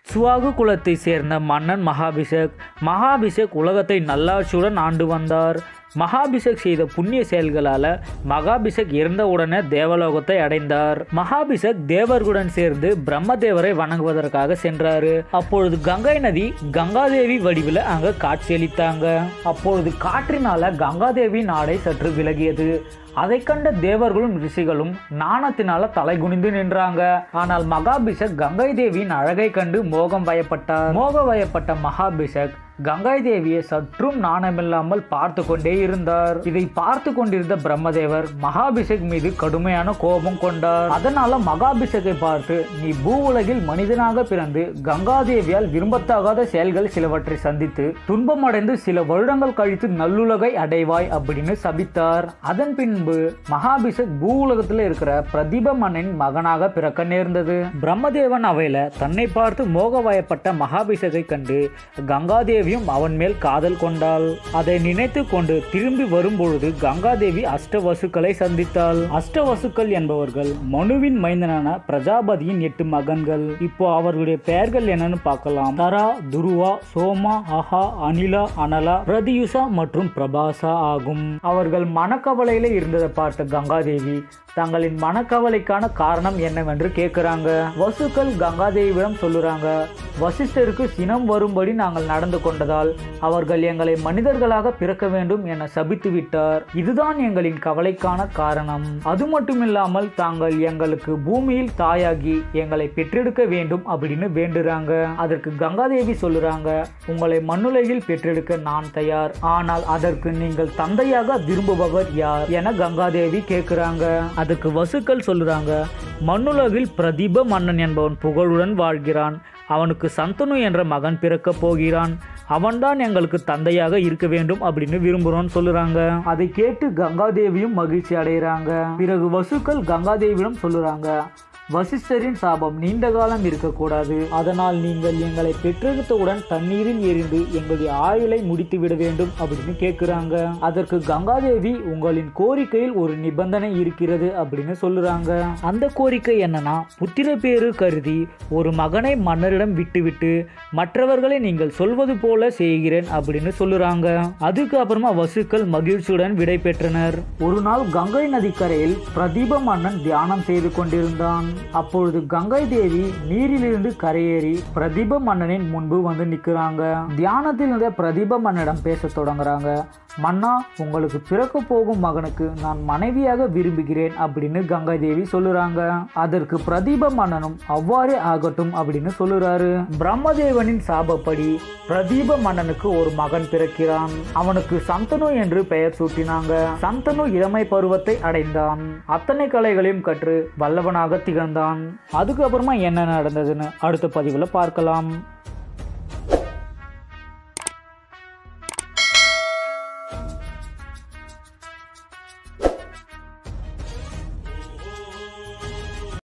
சுவாகு குலத்தை சேர்ந்த மன்னன் மகாபிஷக் மகாபிஷக் உலகத்தை நல்லாட்சியுடன் ஆண்டு வந்தார் மகாபிஷக் செய்த புண்ணிய செயல்களால மகாபிஷக் இறந்தவுடனே தேவலோகத்தை அடைந்தார் மகாபிஷக் தேவர்களுடன் சேர்ந்து பிரம்மதேவரை வணங்குவதற்காக சென்றாரு அப்பொழுது கங்கை நதி கங்காதேவி வடிவில் அங்க காட்சியளித்தாங்க அப்பொழுது காற்றினால கங்காதேவி நாடை சற்று விலகியது அதை கண்ட தேவர்களும் ரிஷிகளும் நாணத்தினால தலை குனிந்து நின்றாங்க ஆனால் மகாபிஷக் கங்கை தேவியின் அழகை கண்டு மோகம் வயப்பட்டார் மோக வயப்பட்ட மகாபிஷக் கங்கை தேவியை சற்றும் நாணமில்லாமல் பார்த்து கொண்டே இருந்தார் இதை பார்த்து கொண்டிருந்த பிரம்மதேவர் மகாபிஷேக் மீது கடுமையான கோபம் கொண்டார் அதனால மகாபிஷேக்கை பார்த்து நீ பூ உலகில் மனிதனாக பிறந்து கங்காதேவியால் விரும்பத்தகாத செயல்கள் சிலவற்றை சந்தித்து துன்பமடைந்து சில வருடங்கள் கழித்து நல்லுலகை அடைவாய் அப்படின்னு சபித்தார் அதன் பின்பு மகாபிஷேக் பூ உலகத்தில் இருக்கிற பிரதீப மன்னனின் மகனாக பிறக்க நேர்ந்தது பிரம்மதேவன் அவையில தன்னை பார்த்து மோகவயப்பட்ட மகாபிஷேகை கண்டு கங்காதேவி தேவியும் அவன் மேல் காதல் கொண்டாள் அதை நினைத்து கொண்டு திரும்பி வரும்பொழுது கங்காதேவி அஷ்டவசுக்களை சந்தித்தாள் அஷ்டவசுக்கள் என்பவர்கள் மனுவின் மைந்தனான பிரஜாபதியின் எட்டு மகன்கள் இப்போ அவர்களுடைய பெயர்கள் என்னன்னு பார்க்கலாம் தரா துருவா சோமா அஹா அனிலா அனலா பிரதியுஷா மற்றும் பிரபாசா ஆகும் அவர்கள் மனக்கவலையில இருந்ததை பார்த்த கங்காதேவி தங்களின் மனக்கவலைக்கான காரணம் என்னவென்று கேட்குறாங்க வசுக்கள் கங்காதேவியிடம் சொல்லுறாங்க வசிஷ்டருக்கு சினம் வரும்படி நாங்கள் நடந்து கொண்டதால் அவர்கள் எங்களை மனிதர்களாக பிறக்க வேண்டும் என சபித்து விட்டார் இதுதான் எங்களின் கவலைக்கான காரணம் அது மட்டுமில்லாமல் தாங்கள் எங்களுக்கு பூமியில் தாயாகி எங்களை பெற்றெடுக்க வேண்டும் அப்படின்னு வேண்டுறாங்க அதற்கு கங்காதேவி சொல்லுறாங்க உங்களை மண்ணுலகில் பெற்றெடுக்க நான் தயார் ஆனால் அதற்கு நீங்கள் தந்தையாக விரும்புபவர் யார் என கங்காதேவி கேட்குறாங்க அதுக்கு வசுக்கள் சொல்லுறாங்க மண்ணுலகில் பிரதீப மன்னன் என்பவன் புகழுடன் வாழ்கிறான் அவனுக்கு சந்தனு என்ற மகன் பிறக்கப் போகிறான் அவன்தான் எங்களுக்கு தந்தையாக இருக்க வேண்டும் அப்படின்னு விரும்புகிறோம்னு சொல்லுறாங்க அதை கேட்டு கங்காதேவியும் மகிழ்ச்சி அடைகிறாங்க பிறகு வசுக்கள் கங்காதேவியிடம் சொல்லுறாங்க வசிஷ்டரின் சாபம் நீண்ட காலம் இருக்கக்கூடாது அதனால் நீங்கள் எங்களை பெற்றெடுத்தவுடன் தண்ணீரில் எரிந்து எங்களுடைய ஆயுளை முடித்து விட வேண்டும் அப்படின்னு கேட்குறாங்க அதற்கு கங்காதேவி உங்களின் கோரிக்கையில் ஒரு நிபந்தனை இருக்கிறது அப்படின்னு சொல்லுறாங்க அந்த கோரிக்கை என்னன்னா புத்திர பேரு கருதி ஒரு மகனை மன்னரிடம் விட்டுவிட்டு மற்றவர்களை நீங்கள் சொல்வது போல செய்கிறேன் அப்படின்னு சொல்லுறாங்க அதுக்கு அப்புறமா வசுக்கள் மகிழ்ச்சியுடன் விடை பெற்றனர் ஒரு நாள் கங்கை நதிக்கரையில் பிரதீப மன்னன் தியானம் செய்து கொண்டிருந்தான் அப்பொழுது கங்கை தேவி நீரிலிருந்து கரையேறி பிரதீப மன்னனின் முன்பு வந்து நிற்கிறாங்க தியானத்தில் இருந்த பிரதீப மன்னனிடம் பேச தொடங்குறாங்க மன்னா உங்களுக்கு பிறக்க போகும் மகனுக்கு நான் மனைவியாக விரும்புகிறேன் அப்படின்னு கங்கை தேவி சொல்லுறாங்க அதற்கு பிரதீப மன்னனும் அவ்வாறே ஆகட்டும் அப்படின்னு சொல்லுறாரு பிரம்மதேவனின் சாபப்படி பிரதீப மன்னனுக்கு ஒரு மகன் பிறக்கிறான் அவனுக்கு சந்தனு என்று பெயர் சூட்டினாங்க சந்தனு இளமை பருவத்தை அடைந்தான் அத்தனை கலைகளையும் கற்று வல்லவனாக திகழ்ந்தான் அதுக்கப்புறமா என்ன நடந்ததுன்னு அடுத்த பதிவில் பார்க்கலாம்